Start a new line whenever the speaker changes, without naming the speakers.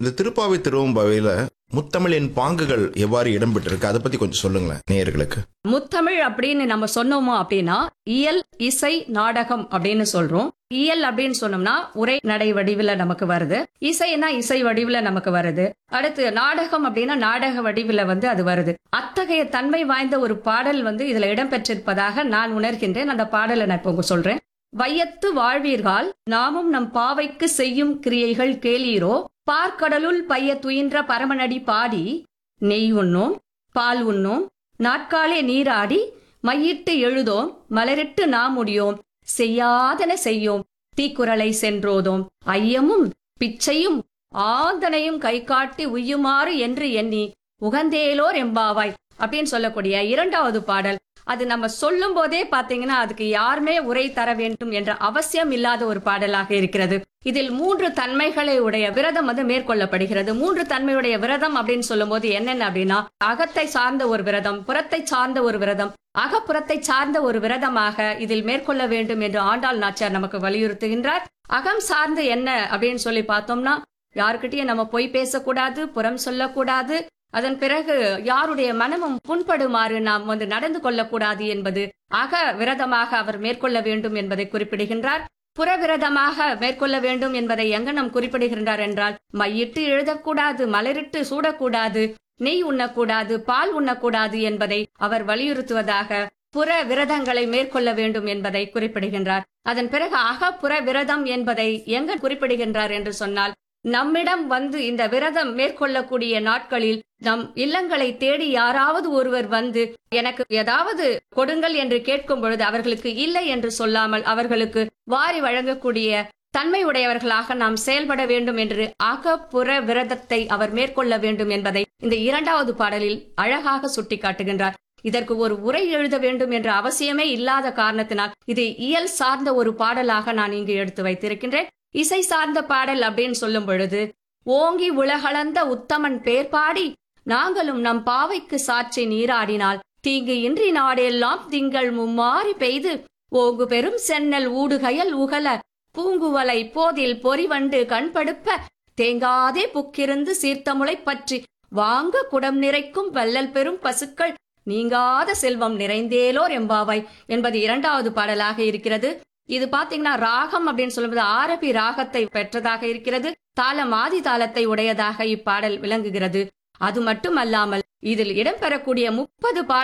இந்த திருப்பாவை திருவம்பாவையில முத்தமிழின் பாங்குகள் எவ்வாறு இடம்பெற்றிருக்கு அதை பத்தி கொஞ்சம் சொல்லுங்களேன் நேயர்களுக்கு
முத்தமிழ் அப்படின்னு நம்ம சொன்னோமோ அப்படின்னா இயல் இசை நாடகம் அப்படின்னு சொல்றோம் இயல் அப்படின்னு சொன்னோம்னா உரை நடை வடிவுல நமக்கு வருது இசைனா இசை வடிவுல நமக்கு வருது அடுத்து நாடகம் அப்படின்னா நாடக வடிவுல வந்து அது வருது அத்தகைய தன்மை வாய்ந்த ஒரு பாடல் வந்து இதுல இடம்பெற்றிருப்பதாக நான் உணர்கின்றேன் அந்த பாடலை நான் இப்போ உங்களுக்கு சொல்றேன் வையத்து வாழ்வீர்கள் நாமும் நம் பாவைக்கு செய்யும் கிரியைகள் கேளீரோ பார்க்கடலுள் பைய துயின்ற பரமனடி பாடி நெய் உண்ணோம் பால் உண்ணோம் நாட்காலே நீராடி மையிட்டு எழுதோம் மலரிட்டு நாம் முடியோம் செய்யாதன செய்யோம் தீக்குறளை சென்றோதோம் ஐயமும் பிச்சையும் ஆந்தனையும் கை காட்டி உய்யுமாறு என்று எண்ணி உகந்தேலோர் எம்பாவாய் அப்படின்னு சொல்லக்கூடிய இரண்டாவது பாடல் அது நம்ம சொல்லும் போதே பாத்தீங்கன்னா அதுக்கு யாருமே உரை தர வேண்டும் என்ற அவசியம் இல்லாத ஒரு பாடலாக இருக்கிறது இதில் மூன்று தன்மைகளை உடைய விரதம் வந்து மேற்கொள்ளப்படுகிறது மூன்று தன்மையுடைய விரதம் அப்படின்னு சொல்லும்போது என்னென்ன அப்படின்னா அகத்தை சார்ந்த ஒரு விரதம் புறத்தை சார்ந்த ஒரு விரதம் அகப்புறத்தை சார்ந்த ஒரு விரதமாக இதில் மேற்கொள்ள வேண்டும் என்று ஆண்டாள் நாச்சியார் நமக்கு வலியுறுத்துகின்றார் அகம் சார்ந்து என்ன அப்படின்னு சொல்லி பார்த்தோம்னா யாருக்கிட்டயும் நம்ம பொய் பேசக்கூடாது புறம் சொல்லக்கூடாது அதன் பிறகு யாருடைய மனமும் புண்படுமாறு நாம் வந்து நடந்து கொள்ளக்கூடாது என்பது அக விரதமாக அவர் மேற்கொள்ள வேண்டும் என்பதை குறிப்பிடுகின்றார் புறவிரதமாக மேற்கொள்ள வேண்டும் என்பதை எங்கனம் குறிப்பிடுகின்றார் என்றால் மையிட்டு எழுதக்கூடாது மலரிட்டு சூடக்கூடாது நெய் உண்ணக்கூடாது பால் உண்ணக்கூடாது என்பதை அவர் வலியுறுத்துவதாக புற விரதங்களை மேற்கொள்ள வேண்டும் என்பதை குறிப்பிடுகின்றார் அதன் பிறகு அகப்புற விரதம் என்பதை எங்க குறிப்பிடுகின்றார் என்று சொன்னால் நம்மிடம் வந்து இந்த விரதம் மேற்கொள்ளக்கூடிய நாட்களில் நம் இல்லங்களை தேடி யாராவது ஒருவர் வந்து எனக்கு ஏதாவது கொடுங்கள் என்று கேட்கும் பொழுது அவர்களுக்கு இல்லை என்று சொல்லாமல் அவர்களுக்கு வாரி வழங்கக்கூடிய தன்மை உடையவர்களாக நாம் செயல்பட வேண்டும் என்று அகப்புற விரதத்தை அவர் மேற்கொள்ள வேண்டும் என்பதை இந்த இரண்டாவது பாடலில் அழகாக சுட்டிக்காட்டுகின்றார் இதற்கு ஒரு உரை எழுத வேண்டும் என்ற அவசியமே இல்லாத காரணத்தினால் இது இயல் சார்ந்த ஒரு பாடலாக நான் இங்கு எடுத்து வைத்திருக்கின்றேன் இசை சார்ந்த பாடல் அப்படின்னு சொல்லும் பொழுது ஓங்கி உலகளந்த உத்தமன் பேர் பாடி நாங்களும் நம் பாவைக்கு சாட்சி நீராடினால் தீங்கு இன்றி நாடெல்லாம் திங்கள் மும்மாறி பெய்து ஓகு பெரும் சென்னல் ஊடுகையல் உகல பூங்குவலை போதில் பொறிவண்டு கண்படுப்ப தேங்காதே புக்கிருந்து சீர்த்தமுளை பற்றி வாங்க குடம் நிறைக்கும் வள்ளல் பெரும் பசுக்கள் நீங்காத செல்வம் நிறைந்தேலோர் எம்பாவாய் என்பது இரண்டாவது பாடலாக இருக்கிறது இது பாத்தீங்கன்னா ராகம் அப்படின்னு சொல்லும்போது ஆரபி ராகத்தை பெற்றதாக இருக்கிறது தாளம் ஆதி தாளத்தை உடையதாக இப்பாடல் விளங்குகிறது அது மட்டுமல்லாமல் இதில் இடம்பெறக்கூடிய முப்பது